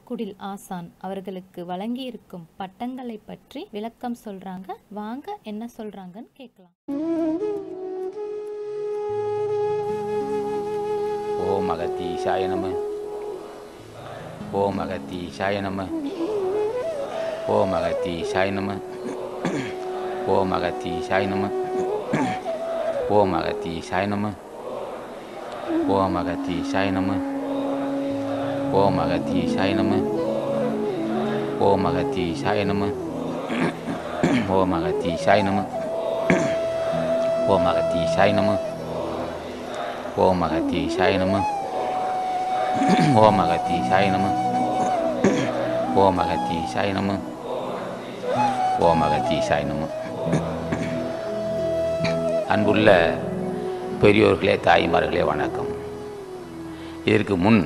குடில் ஆசான் அவர்களுக்கு வழங்கியிருக்கும் பட்டங்களை பற்றி விளக்கம் சொல்றாங்க வாங்க என்ன சொல்றாங்கன்னு கேட்கலாம் ஓம் அகத்தீசாய நம ஓம் அகத்தீசாய நம ஓம் அகத்தீசாய நம ஓம் அகத்தீசாய நம ஓம் அகத்தீசாய நம ஓம் அகத்தீசாய நம ஓம் அகத்தீசாய நம ஓம் அகத்தீசாய நம ஓம் அகத்தீசாய நம ஓம் அகத்தீசாய நம ஓம் அகத்தீசாய நம ஓம் அகத்தீசாய நம ஓம் அகத்தீசாய நம ஓம் அகத்தீசாய நம அன்புள்ள பெரியோர்களே தாய்மார்களே வணக்கம் இதற்கு முன்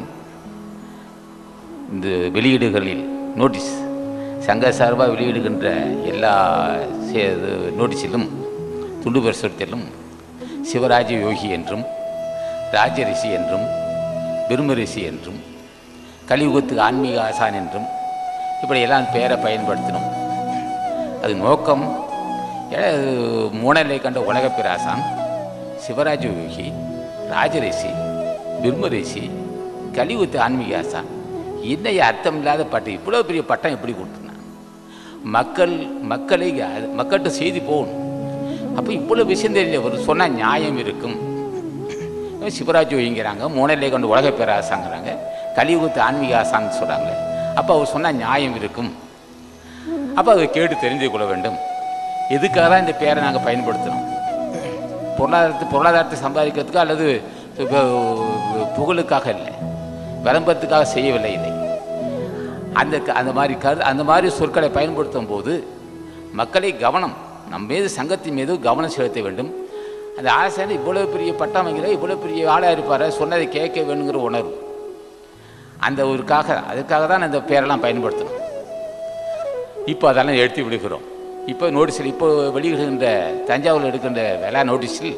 இந்த வெளியீடுகளில் நோட்டீஸ் சங்க சார்பாக வெளியிடுகின்ற எல்லா சே- இது நோட்டீஸிலும் துண்டு பிரசுரத்திலும் சிவராஜ யோகி என்றும் ராஜரிஷி என்றும் பிரம்மரிஷி என்றும் கலியுகத்துக்கு ஆன்மீக ஆசான் என்றும் இப்படியெல்லாம் பெயரை பயன்படுத்தினோம் அது நோக்கம் ஏ- மூணலை கண்ட உலகப் பிராசான் சிவராஜ யோகி ராஜரிஷி பிரம்மரிஷி கலியுகத்து ஆன்மீக ஆசான் இன்னைய அர்த்தம் இல்லாத பட்டம் இவ்வளோ பெரிய பட்டம் எப்படி கொடுத்துனான் மக்கள் மக்களை அது- மக்கள்கிட்ட செய்தி போகணும் அப்போ இவ்வளோ விஷயம் தெரியல ஒரு சொன்னால் நியாயம் இருக்கும் சிவராஜ் யோகிங்கிறாங்க மூணையிலே கொண்டு உலக பேராசாங்கிறாங்க கலியுகத்து ஆன்மீக ஆசான்னு சொல்கிறாங்க அப்போ அவர் சொன்னால் நியாயம் இருக்கும் அப்போ அதை கேட்டு தெரிந்து கொள்ள வேண்டும் எதுக்காக தான் இந்த பேரை நாங்கள் பயன்படுத்துகிறோம் பொருளாதாரத்தை பொருளாதாரத்தை சம்பாதிக்கிறதுக்கு அல்லது இப்போ புகழுக்காக இல்லை விளம்பரத்துக்காக செய்யவில்லை இதை அந்த க- அந்த மாதிரி கரு அந்த மாதிரி சொற்களை பயன்படுத்தும் போது மக்களை கவனம் நம் மீது சங்கத்தின் மீது கவனம் செலுத்த வேண்டும் அந்த ஆசான் இவ்வளோ பெரிய பட்டாமைகளை இவ்வளோ பெரிய ஆளாக இருப்பார் சொன்னதை கேட்க வேணுங்கிற உணர்வு அந்த ஒருக்காக அதுக்காக தான் அந்த பேரெல்லாம் பயன்படுத்தணும் இப்போ அதெல்லாம் எடுத்து விடுகிறோம் இப்போ நோட்டீஸில் இப்போ வெளியிடுகின்ற தஞ்சாவூரில் எடுக்கின்ற வேளா நோட்டீஸில்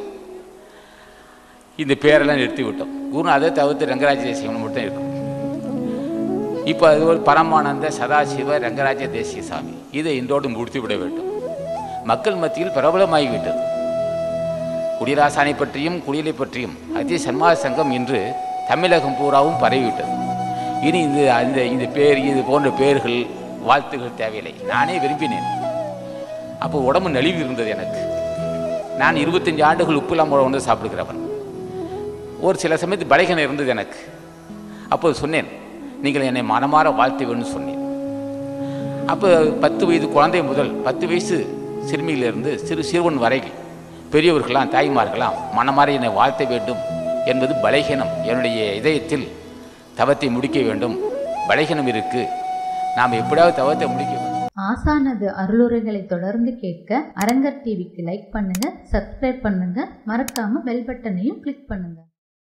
இந்த பேரெல்லாம் நிறுத்தி விட்டோம் குருநாதை தவிர்த்து ரங்கராஜ தேசியம் மட்டும் இருக்கும் இப்போ அது ஒரு பரமானந்த சதாசிவ ரங்கராஜ தேசிய சாமி இதை இன்றோடு முடித்து விட வேண்டும் மக்கள் மத்தியில் பிரபலமாகிவிட்டது குடிராசானை பற்றியும் குடிலை பற்றியும் அதி சன்மாத சங்கம் இன்று தமிழகம் பூராவும் பரவிவிட்டது இனி இந்த இந்த இந்த பேர் இது போன்ற பேர்கள் வாழ்த்துகள் தேவையில்லை நானே விரும்பினேன் அப்போ உடம்பு நலிவு இருந்தது எனக்கு நான் இருபத்தஞ்சு ஆண்டுகள் உப்பு இல்லாமல் வந்து சாப்பிடுகிறவன் ஒரு சில சமயத்து பலகீனம் இருந்தது எனக்கு அப்போது சொன்னேன் நீங்கள் என்னை மனமாற வாழ்த்துவேன்னு சொன்னேன் அப்போ பத்து வயது குழந்தை முதல் பத்து வயசு சிறுமியிலிருந்து சிறு சிறுவன் வரையில் பெரியவர்களாம் தாய்மார்களாம் மனமாற என்னை வாழ்த்த வேண்டும் என்பது பலகீனம் என்னுடைய இதயத்தில் தவத்தை முடிக்க வேண்டும் பலகீனம் இருக்கு நாம் எப்படியாவது தவத்தை முடிக்க வேண்டும் ஆசானது அருளுரைகளை தொடர்ந்து கேட்க அரங்கர் டிவிக்கு லைக் பண்ணுங்க சப்ஸ்கிரைப் பண்ணுங்க மறக்காம பெல் பட்டனையும் கிளிக் பண்ணுங்க